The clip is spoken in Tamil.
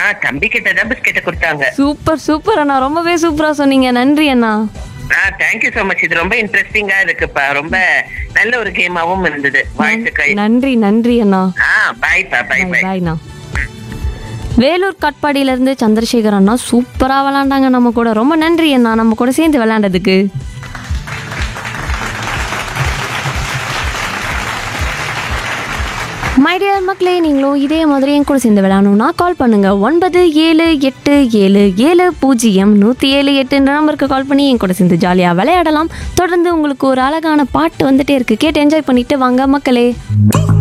தம்பி கிட்ட தான் பிஸ்கெட்டை கொடுத்தாங்க சூப்பர் சூப்பர் அண்ணா ரொம்பவே சூப்பரா சொன்னீங்க நன்றி அண்ணா ஆ தேங்க்யூ so மச் இது ரொம்ப இன்ட்ரெஸ்டிங்கா இருக்குப்பா ரொம்ப நல்ல ஒரு கேமாவும் இருந்தது வாழ்த்துக்கள் நன்றி நன்றி அண்ணா ஆ பாய்ப்பா பாய் பாய் பாய்ண்ணா வேலூர் காட்பாடியில இருந்து சந்திரசேகர் அண்ணா சூப்பரா விளையாண்டாங்க நம்ம கூட ரொம்ப நன்றி அண்ணா நம்ம கூட சேர்ந்து விளையாண்டதுக்கு மை டியர் மக்களே நீங்களும் இதே மாதிரி என் கூட சேர்ந்து விளையாடணும்னா கால் பண்ணுங்க ஒன்பது ஏழு எட்டு ஏழு ஏழு பூஜ்ஜியம் நூற்றி ஏழு எட்டுன்ற நம்பருக்கு கால் பண்ணி என் கூட சேர்ந்து ஜாலியாக விளையாடலாம் தொடர்ந்து உங்களுக்கு ஒரு அழகான பாட்டு வந்துட்டே இருக்கு கேட்டு என்ஜாய் பண்ணிட்டு வாங்க மக்களே